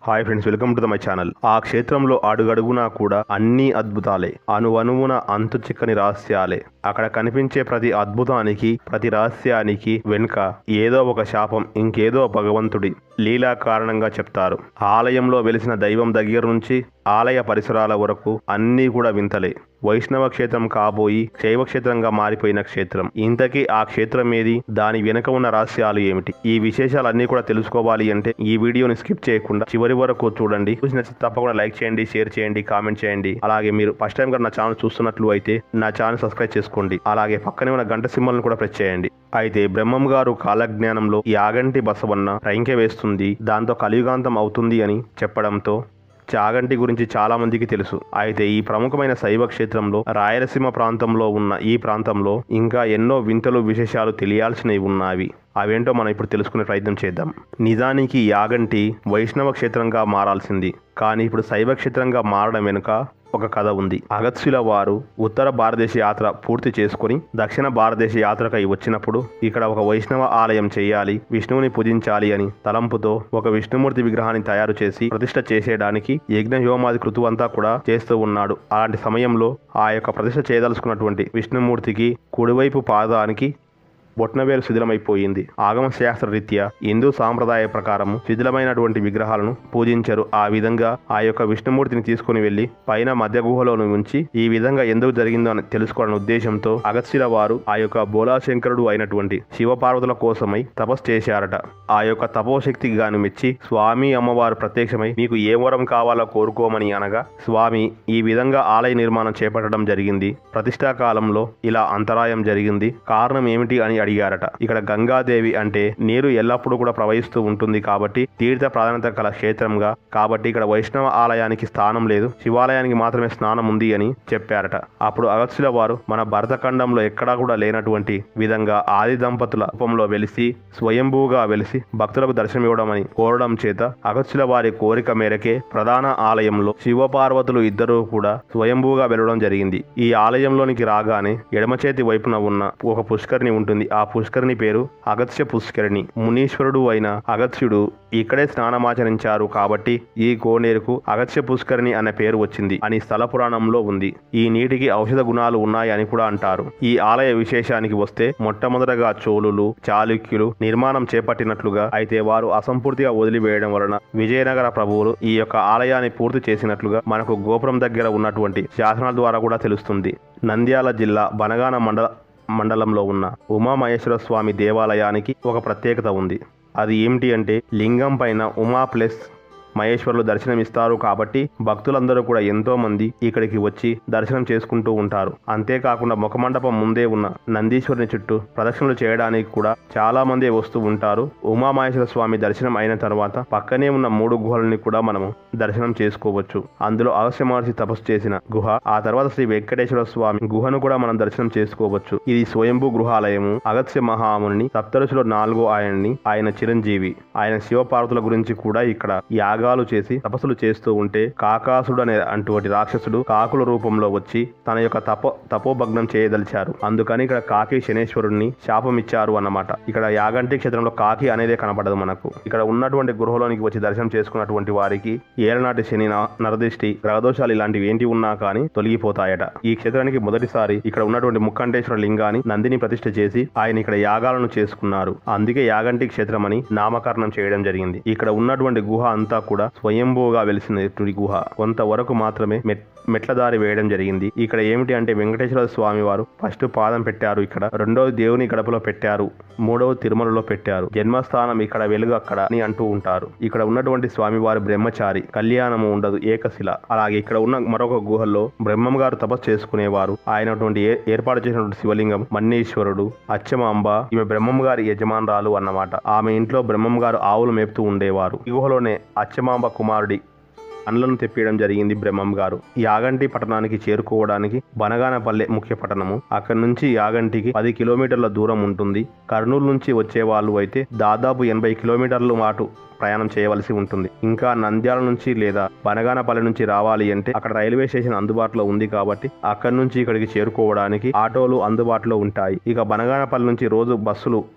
hi friends welcome to the my channel ఆ క్షేత్రంలో అడుగడుగునా కూడా అన్ని అద్భుతాలే అణువణువున అంతు చిక్కని రహస్యాలే అక్కడ కనిపించే ప్రతి అద్భుతానికి ప్రతి రహస్యానికి వెనుక ఏదో ఒక శాపం ఇంకేదో భగవంతుడి లీలా కారణంగా చెప్తారు ఆలయంలో వెలిసిన దైవం దగ్గర నుంచి ఆలయ పరిసరాల వరకు అన్నీ కూడా వింతలే వైష్ణవ క్షేత్రం కాబోయి శైవ క్షేత్రంగా మారిపోయిన క్షేత్రం ఇంతకీ ఆ క్షేత్రం ఏది దాని వెనుక ఉన్న రహస్యాలు ఏమిటి ఈ విశేషాలన్నీ కూడా తెలుసుకోవాలి అంటే ఈ వీడియోని స్కిప్ చేయకుండా చివరి వరకు చూడండి చూసి నచ్చితే తప్పకుండా లైక్ చేయండి షేర్ చేయండి కామెంట్ చేయండి అలాగే మీరు ఫస్ట్ టైం కూడా నా ఛానల్ చూస్తున్నట్లు అయితే నా ఛానల్ సబ్స్క్రైబ్ చేసుకోండి అలాగే పక్కనే ఉన్న గంట సింబల్ని కూడా ప్రెస్ చేయండి అయితే బ్రహ్మం గారు కాలజ్ఞానంలో యాగంటి బసవన్న రైంకె వేస్తుంది దాంతో కలియుగాంతం అవుతుంది అని చెప్పడంతో చాగంటి గురించి చాలా మందికి తెలుసు అయితే ఈ ప్రముఖమైన శైవ క్షేత్రంలో రాయలసీమ ప్రాంతంలో ఉన్న ఈ ప్రాంతంలో ఇంకా ఎన్నో వింతలు విశేషాలు తెలియాల్సినవి ఉన్నవి అవేంటో మనం ఇప్పుడు తెలుసుకునే ప్రయత్నం చేద్దాం నిజానికి యాగంటి వైష్ణవ క్షేత్రంగా మారాల్సింది కానీ ఇప్పుడు శైవ క్షేత్రంగా మారడం వెనుక ఒక కథ ఉంది అగత్సుల వారు ఉత్తర భారతదేశ యాత్ర పూర్తి చేసుకుని దక్షిణ భారతదేశ యాత్రకై వచ్చినప్పుడు ఇక్కడ ఒక వైష్ణవ ఆలయం చేయాలి విష్ణువుని పూజించాలి అని తలంపుతో ఒక విష్ణుమూర్తి విగ్రహాన్ని తయారు చేసి ప్రతిష్ట చేసేయడానికి యజ్ఞ హోమాది కృతు అంతా కూడా చేస్తూ ఉన్నాడు అలాంటి సమయంలో ఆ యొక్క ప్రతిష్ట చేయదలుచుకున్నటువంటి విష్ణుమూర్తికి కుడివైపు పాదానికి బొట్నవేలు శిథిలమైపోయింది ఆగమ శాస్త్ర రీత్యా హిందూ సాంప్రదాయ ప్రకారం శిథిలమైనటువంటి విగ్రహాలను పూజించరు ఆ విధంగా ఆ యొక్క విష్ణుమూర్తిని తీసుకుని వెళ్లి పైన మధ్య గుహలోను ఉంచి ఈ విధంగా ఎందుకు జరిగిందో అని తెలుసుకోవాలనే ఉద్దేశంతో అగస్త్యుల వారు ఆ యొక్క బోలాశంకరుడు అయినటువంటి శివపార్వతుల కోసమై తపస్సు చేశారట ఆ యొక్క తపోశక్తికి గాను మెచ్చి స్వామి అమ్మవారు ప్రత్యక్షమై మీకు ఏ వరం కావాలో కోరుకోమని అనగా స్వామి ఈ విధంగా ఆలయ నిర్మాణం చేపట్టడం జరిగింది ప్రతిష్టా కాలంలో ఇలా అంతరాయం జరిగింది కారణం ఏమిటి అని అడిగారట ఇక్కడ గంగాదేవి అంటే నీరు ఎల్లప్పుడూ కూడా ప్రవహిస్తూ ఉంటుంది కాబట్టి తీర్థ ప్రాధాన్యత కల క్షేత్రంగా కాబట్టి ఇక్కడ వైష్ణవ ఆలయానికి స్థానం లేదు శివాలయానికి మాత్రమే స్నానం ఉంది అని చెప్పారట అప్పుడు అగత్సుల వారు మన భరతఖండంలో ఎక్కడా కూడా లేనటువంటి విధంగా ఆది దంపతుల రూపంలో వెలిసి స్వయంభూగా వెలిసి భక్తులకు దర్శనం ఇవ్వడమని కోరడం చేత అగత్సుల వారి కోరిక మేరకే ప్రధాన ఆలయంలో శివపార్వతులు ఇద్దరూ కూడా స్వయంభూగా వెళ్లడం జరిగింది ఈ ఆలయంలోనికి రాగానే ఎడమ చేతి వైపున ఉన్న ఒక పుష్కరిణి ఉంటుంది ఆ పుష్కరిణి పేరు అగత్స్య పుష్కరిణి మునీశ్వరుడు అయిన అగత్స్యుడు ఇక్కడే స్నానమాచరించారు కాబట్టి ఈ కోనేరుకు అగత్స్య పుష్కరిణి అనే పేరు వచ్చింది అని స్థల పురాణంలో ఉంది ఈ నీటికి ఔషధ గుణాలు ఉన్నాయని కూడా అంటారు ఈ ఆలయ విశేషానికి వస్తే మొట్టమొదటగా చోళులు చాళుక్యులు నిర్మాణం చేపట్టినట్లుగా అయితే వారు అసంపూర్తిగా వదిలివేయడం వలన విజయనగర ప్రభువులు ఈ యొక్క ఆలయాన్ని పూర్తి చేసినట్లుగా మనకు గోపురం దగ్గర ఉన్నటువంటి శాసనాల ద్వారా కూడా తెలుస్తుంది నంద్యాల జిల్లా బనగాన మండల మండలంలో ఉన్న ఉమామహేశ్వర స్వామి దేవాలయానికి ఒక ప్రత్యేకత ఉంది అది ఏమిటి అంటే లింగం పైన ఉమా ప్లస్ మహేశ్వరులు దర్శనమిస్తారు కాబట్టి భక్తులందరూ కూడా ఎంతో మంది ఇక్కడికి వచ్చి దర్శనం చేసుకుంటూ ఉంటారు అంతేకాకుండా ముఖమండపం ముందే ఉన్న నందీశ్వరుని చుట్టూ ప్రదక్షిణలు చేయడానికి కూడా చాలా మంది వస్తూ ఉంటారు ఉమామహేశ్వర స్వామి దర్శనం అయిన తర్వాత పక్కనే ఉన్న మూడు గుహలని కూడా మనము దర్శనం చేసుకోవచ్చు అందులో అగస్త్య మహర్షి తపస్సు చేసిన గుహ ఆ తర్వాత శ్రీ వెంకటేశ్వర స్వామి గుహను కూడా మనం దర్శనం చేసుకోవచ్చు ఇది స్వయంభూ గృహాలయము అగస్త్య మహాముని సప్తరుషులో నాలుగో ఆయన్ని ఆయన చిరంజీవి ఆయన శివపార్వతుల గురించి కూడా ఇక్కడ యాగాలు చేసి తపస్సులు చేస్తూ ఉంటే కాకాసుడు అనే అటువంటి రాక్షసుడు కాకుల రూపంలో వచ్చి తన యొక్క తపో తపోభగ్నం చేయదలిచారు అందుకని ఇక్కడ కాకి శనేశ్వరుణ్ణి శాపం ఇచ్చారు అన్నమాట ఇక్కడ యాగంటి క్షేత్రంలో కాకి అనేదే కనపడదు మనకు ఇక్కడ ఉన్నటువంటి గృహలోనికి వచ్చి దర్శనం చేసుకున్నటువంటి వారికి ఏలనాటి శని న- నరదృష్టి గ్రహదోషాలు ఇలాంటివి ఏంటి ఉన్నా కానీ తొలగిపోతాయట ఈ క్షేత్రానికి మొదటిసారి ఇక్కడ ఉన్నటువంటి ముక్కంటేశ్వర లింగాన్ని నందిని ప్రతిష్ఠ చేసి ఆయన ఇక్కడ యాగాలను చేసుకున్నారు అందుకే యాగంటి క్షేత్రం అని నామకరణం చేయడం జరిగింది ఇక్కడ ఉన్నటువంటి గుహ అంతా కూడా స్వయంభూగా వెలిసినటువంటి గుహ కొంతవరకు మాత్రమే మెట్ మెట్ల దారి వేయడం జరిగింది ఇక్కడ ఏమిటి అంటే వెంకటేశ్వర స్వామి వారు ఫస్ట్ పాదం పెట్టారు ఇక్కడ రెండవది దేవుని గడపలో పెట్టారు మూడవ తిరుమలలో పెట్టారు జన్మస్థానం ఇక్కడ వెలుగు అక్కడ అని అంటూ ఉంటారు ఇక్కడ ఉన్నటువంటి స్వామివారు బ్రహ్మచారి కళ్యాణము ఉండదు ఏకశిల అలాగే ఇక్కడ ఉన్న మరొక గుహల్లో బ్రహ్మం గారు తపస్సు చేసుకునేవారు ఆయనటువంటి ఏ- ఏర్పాటు చేసినటువంటి శివలింగం మన్నేశ్వరుడు అచ్చమాంబ ఈమె బ్రహ్మం గారి యజమానురాలు అన్నమాట ఆమె ఇంట్లో బ్రహ్మం గారు ఆవులు మేపుతూ ఉండేవారు ఈ గుహలోనే అచ్చమాంబ కుమారుడి అండ్లను తెప్పియడం జరిగింది బ్రహ్మం గారు యాగంటి పట్టణానికి చేరుకోవడానికి బనగానపల్లె ముఖ్య పట్టణము అక్కడి నుంచి యాగంటికి పది కిలోమీటర్ల దూరం ఉంటుంది కర్నూలు నుంచి వచ్చే వాళ్ళు అయితే దాదాపు ఎనభై కిలోమీటర్లు మాటు ప్రయాణం చేయవలసి ఉంటుంది ఇంకా నంద్యాల నుంచి లేదా బనగానపల్లి నుంచి రావాలి అంటే అక్కడ రైల్వే స్టేషన్ అందుబాటులో ఉంది కాబట్టి అక్కడి నుంచి ఇక్కడికి చేరుకోవడానికి ఆటోలు అందుబాటులో ఉంటాయి ఇక బనగానపల్లి నుంచి రోజు బస్సులు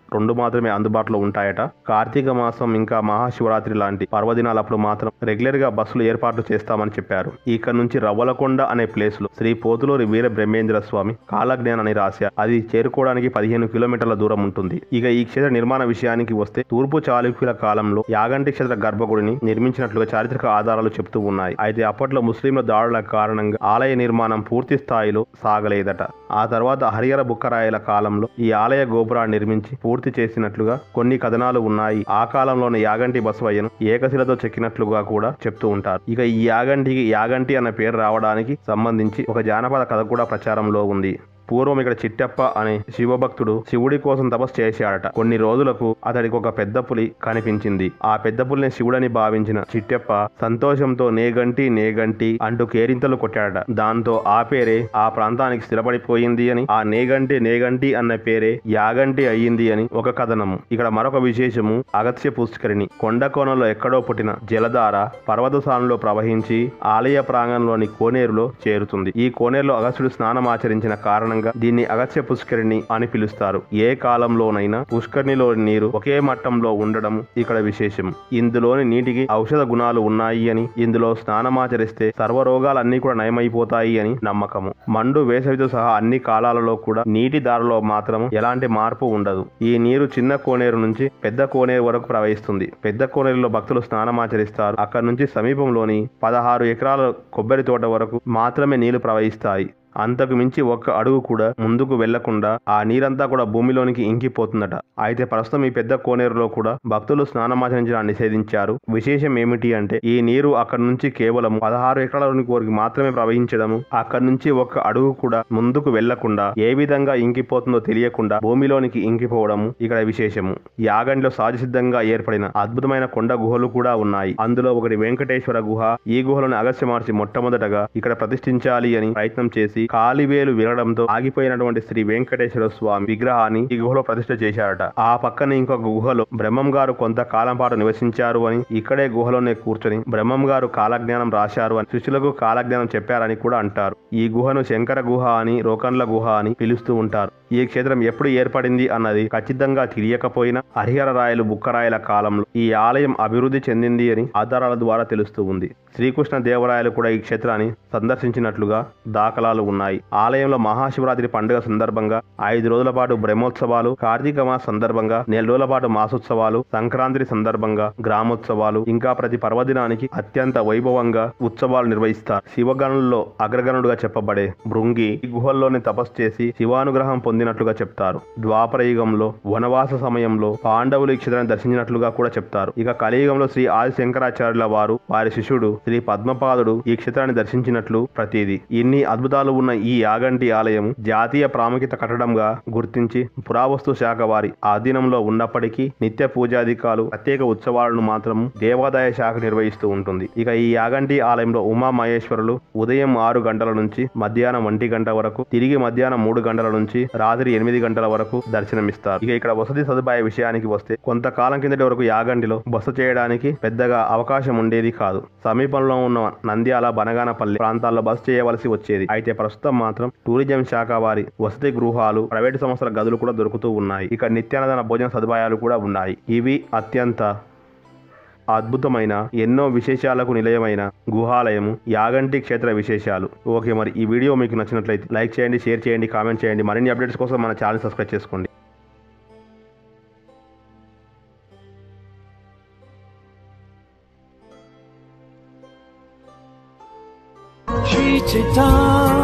రెండు మాత్రమే అందుబాటులో ఉంటాయట కార్తీక మాసం ఇంకా మహాశివరాత్రి లాంటి పర్వదినాలప్పుడు మాత్రం రెగ్యులర్ గా బస్సులు ఏర్పాట్లు చేస్తామని చెప్పారు ఇక్కడ నుంచి రవ్వలకొండ అనే ప్లేస్ లో శ్రీ పోతులూరి వీర బ్రహ్మేంద్ర స్వామి కాలజ్ఞాన్ అని రాశా అది చేరుకోవడానికి పదిహేను కిలోమీటర్ల దూరం ఉంటుంది ఇక ఈ క్షేత్ర నిర్మాణ విషయానికి వస్తే తూర్పు చాళుక్యుల కాలంలో యాగంటి క్షేత్ర గర్భగుడిని నిర్మించినట్లుగా చారిత్రక ఆధారాలు చెబుతూ ఉన్నాయి అయితే అప్పట్లో ముస్లింల దాడుల కారణంగా ఆలయ నిర్మాణం పూర్తి స్థాయిలో సాగలేదట ఆ తర్వాత హరిహర బుక్కరాయల కాలంలో ఈ ఆలయ గోపురాన్ని నిర్మించి పూర్తి చేసినట్లుగా కొన్ని కథనాలు ఉన్నాయి ఆ కాలంలోనే యాగంటి బసవయ్యను ఏకశిలతో చెక్కినట్లుగా కూడా చెప్తూ ఉంటారు ఇక ఈ యాగంటికి యాగంటి అన్న పేరు రావడానికి సంబంధించి ఒక జానపద కథ కూడా ప్రచారంలో ఉంది పూర్వం ఇక్కడ చిట్టప్ప అనే శివభక్తుడు శివుడి కోసం తపస్సు చేశాడట కొన్ని రోజులకు అతడికి ఒక పెద్ద పులి కనిపించింది ఆ పెద్ద పులిని శివుడని భావించిన చిట్టప్ప సంతోషంతో నేగంటి నేగంటి అంటూ కేరింతలు కొట్టాడట దాంతో ఆ పేరే ఆ ప్రాంతానికి స్థిరపడిపోయింది అని ఆ నేగంటి నేగంటి అన్న పేరే యాగంటి అయ్యింది అని ఒక కథనము ఇక్కడ మరొక విశేషము అగత్య పుష్కరిణి కొండ కోణంలో ఎక్కడో పుట్టిన జలధార పర్వతసానంలో ప్రవహించి ఆలయ ప్రాంగణంలోని కోనేరులో చేరుతుంది ఈ కోనేరులో అగస్త్యుడు స్నానం ఆచరించిన కారణంగా దీన్ని అగస్త్య పుష్కరిణి అని పిలుస్తారు ఏ కాలంలోనైనా పుష్కరిణిలోని నీరు ఒకే మట్టంలో ఉండడం ఇక్కడ విశేషం ఇందులోని నీటికి ఔషధ గుణాలు ఉన్నాయి అని ఇందులో స్నానమాచరిస్తే సర్వరోగాలన్నీ కూడా నయమైపోతాయి అని నమ్మకము మండు వేసవితో సహా అన్ని కాలాలలో కూడా నీటి దారిలో మాత్రం ఎలాంటి మార్పు ఉండదు ఈ నీరు చిన్న కోనేరు నుంచి పెద్ద కోనేరు వరకు ప్రవహిస్తుంది పెద్ద కోనేరులో భక్తులు స్నానమాచరిస్తారు అక్కడ నుంచి సమీపంలోని పదహారు ఎకరాల కొబ్బరి తోట వరకు మాత్రమే నీళ్లు ప్రవహిస్తాయి అంతకు మించి ఒక్క అడుగు కూడా ముందుకు వెళ్లకుండా ఆ నీరంతా కూడా భూమిలోనికి ఇంకిపోతుందట అయితే ప్రస్తుతం ఈ పెద్ద కోనేరులో కూడా భక్తులు స్నానమాచరించడాన్ని నిషేధించారు విశేషం ఏమిటి అంటే ఈ నీరు అక్కడ నుంచి కేవలం పదహారు ఎకరాలలోనికి వరకు మాత్రమే ప్రవహించడము అక్కడ నుంచి ఒక్క అడుగు కూడా ముందుకు వెళ్లకుండా ఏ విధంగా ఇంకిపోతుందో తెలియకుండా భూమిలోనికి ఇంకిపోవడము ఇక్కడ విశేషము యాగండిలో సహజసిద్ధంగా ఏర్పడిన అద్భుతమైన కొండ గుహలు కూడా ఉన్నాయి అందులో ఒకటి వెంకటేశ్వర గుహ ఈ గుహలను అగస్త్య మహర్షి మొట్టమొదటగా ఇక్కడ ప్రతిష్ఠించాలి అని ప్రయత్నం చేసి కాలివేలు వినడంతో ఆగిపోయినటువంటి శ్రీ వెంకటేశ్వర స్వామి విగ్రహాన్ని ఈ గుహలో ప్రతిష్ఠ చేశారట ఆ పక్కన ఇంకొక గుహలో బ్రహ్మం గారు కొంతకాలం పాటు నివసించారు అని ఇక్కడే గుహలోనే కూర్చొని బ్రహ్మం గారు కాలజ్ఞానం రాశారు అని శిష్యులకు కాలజ్ఞానం చెప్పారని కూడా అంటారు ఈ గుహను శంకర గుహ అని రోకన్ల గుహ అని పిలుస్తూ ఉంటారు ఈ క్షేత్రం ఎప్పుడు ఏర్పడింది అన్నది ఖచ్చితంగా తెలియకపోయినా హరిహర రాయలు బుక్కరాయల కాలంలో ఈ ఆలయం అభివృద్ధి చెందింది అని ఆధారాల ద్వారా తెలుస్తూ ఉంది శ్రీకృష్ణ దేవరాయలు కూడా ఈ క్షేత్రాన్ని సందర్శించినట్లుగా దాఖలాలు ఉన్నాయి ఆలయంలో మహాశివరాత్రి పండుగ సందర్భంగా ఐదు రోజుల పాటు బ్రహ్మోత్సవాలు కార్తీక మాస సందర్భంగా నెల రోజుల పాటు మాసోత్సవాలు సంక్రాంతి సందర్భంగా గ్రామోత్సవాలు ఇంకా ప్రతి పర్వదినానికి అత్యంత వైభవంగా ఉత్సవాలు నిర్వహిస్తారు శివగణుల్లో అగ్రగణుడుగా చెప్పబడే భృంగి ఈ గుహల్లోనే తపస్సు చేసి శివానుగ్రహం పొందినట్లుగా చెప్తారు ద్వాపర యుగంలో వనవాస సమయంలో పాండవులు ఈ క్షేత్రాన్ని దర్శించినట్లుగా కూడా చెప్తారు ఇక కలియుగంలో శ్రీ ఆది శంకరాచార్యుల వారు వారి శిష్యుడు శ్రీ పద్మపాదుడు ఈ క్షేత్రాన్ని దర్శించినట్లు ప్రతీది ఇన్ని అద్భుతాలు ఉన్న ఈ యాగంటి ఆలయం జాతీయ ప్రాముఖ్యత కట్టడంగా గుర్తించి పురావస్తు శాఖ వారి ఆధీనంలో ఉన్నప్పటికీ నిత్య పూజాధికాలు ప్రత్యేక ఉత్సవాలను మాత్రం దేవాదాయ శాఖ నిర్వహిస్తూ ఉంటుంది ఇక ఈ యాగంటి ఆలయంలో ఉమా మహేశ్వరులు ఉదయం ఆరు గంటల నుంచి మధ్యాహ్నం ఒంటి గంట వరకు తిరిగి మధ్యాహ్నం మూడు గంటల నుంచి రాత్రి ఎనిమిది గంటల వరకు దర్శనమిస్తారు ఇక ఇక్కడ వసతి సదుపాయ విషయానికి వస్తే కొంతకాలం కిందటి వరకు యాగంటిలో బస చేయడానికి పెద్దగా అవకాశం ఉండేది కాదు సమీపంలో ఉన్న నంద్యాల బనగానపల్లి ప్రాంతాల్లో బస చేయవలసి వచ్చేది అయితే ప్రస్తుతం మాత్రం టూరిజం శాఖ వారి వసతి గృహాలు ప్రైవేటు సంస్థల గదులు కూడా దొరుకుతూ ఉన్నాయి ఇక నిత్యానదన భోజన సదుపాయాలు కూడా ఉన్నాయి ఇవి అత్యంత అద్భుతమైన ఎన్నో విశేషాలకు నిలయమైన గుహాలయము యాగంటి క్షేత్ర విశేషాలు ఓకే మరి ఈ వీడియో మీకు నచ్చినట్లయితే లైక్ చేయండి షేర్ చేయండి కామెంట్ చేయండి మరిన్ని అప్డేట్స్ కోసం మన ఛానల్ సబ్స్క్రైబ్ చేసుకోండి Shri Chaitanya